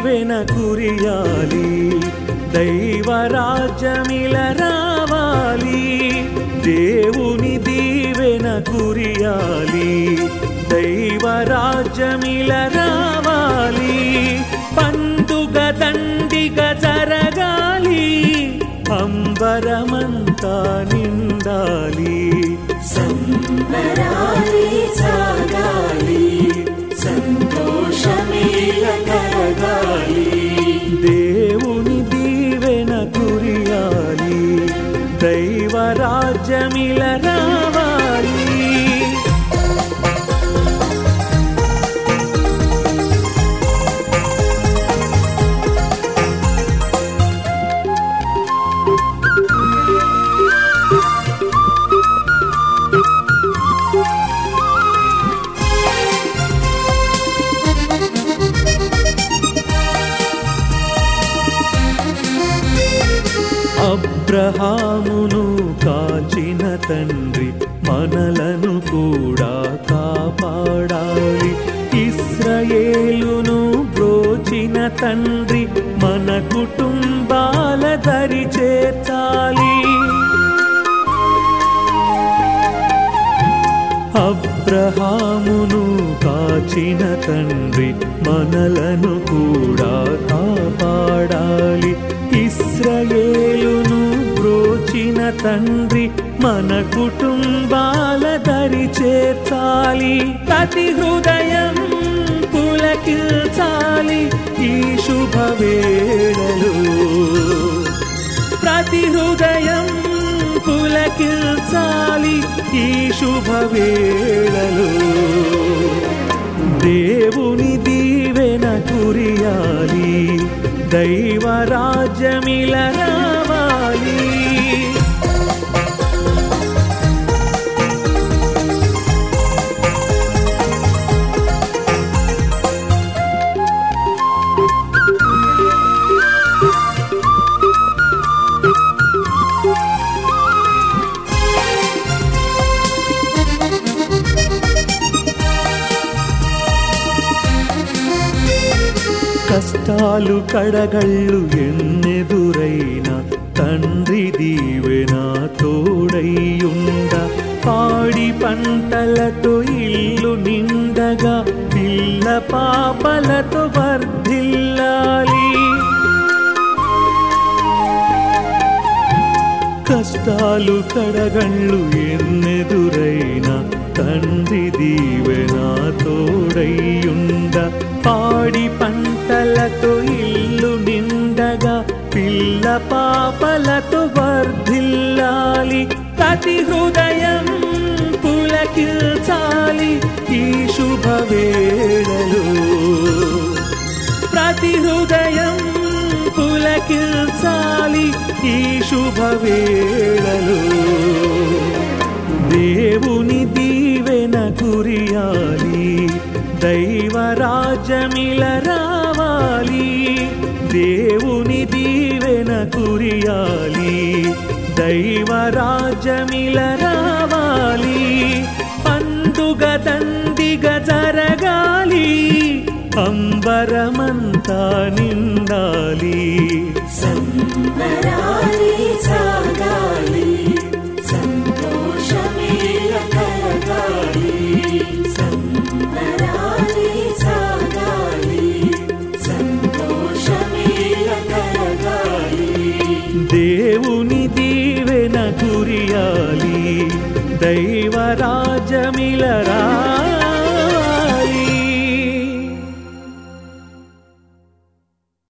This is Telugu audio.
దీవెన కురియాలి దైవరాజ్యమిల రావాలి దేవుని దీవెన కురియాలి దైవరాజ్యమిల రావాలి పండుగ దండిగ జరగాలి అంబరమంతా నిండాలి సంబరాలి సాగాలి సంతోషమేల కరగాలి దేవుని దీవెన కురియాలి దైవరాజ్యమిల రావాలి అబ్రహామును కాచిన తండ్రి మనలను కూడా కాపాడాలి ఇస్రయేలును బ్రోచిన తండ్రి మన కుటుంబాల దరి చేర్చాలి అబ్రహామును కాచిన తండ్రి మనలను కూడా కాపాడాలి ఇస్రయేలును బ్రోచిన తండ్రి మన కుటుంబాల దరి చేర్చాలి ప్రతి హృదయం పులకిల్చాలి ఈ శుభవేళలో ప్రతి హృదయం పులకిల్చాలి ఈ శుభవేళలో దేవుని దీవెన కురియాలి దైవరాజ్యమిల రావాలి కష్టాలు కడగళ్ళు ఎన్నెదురైనా తండ్రి దీవెన తోడైయుండ పాడి పంటలతో ఇల్లు నిండగా పిల్ల పాపలతో వర్ధిల్లాలి కష్టాలు కడగళ్ళు ఎన్నెదురైనా తండ్రి దీవెన తోడైయుండ పాడి పంటలతో ఇల్లు నిండగా పిల్ల పాపలతో వర్ధిల్లాలి ప్రతి హృదయం పులకిల్చాలి ఈ శుభవేళలో ప్రతి హృదయం పులకిల్చాలి ఈ శుభవేళలో దేవుని దీవెన కురియాలి దైవరాజ్యమిల రావాలి దేవుని దీవెన కురియాలి దైవరాజ్యమిల రావాలి పండుగ దండిగ జరగాలి అంబరమంతా నిండాలి సంబరాలి సాగాలి సంతోషమేల కరగాలి సంబరాలి సాగాలి సంతోషమేల కరగాలి దేవుని దీవెన కురియాలి దైవరాజమిల రా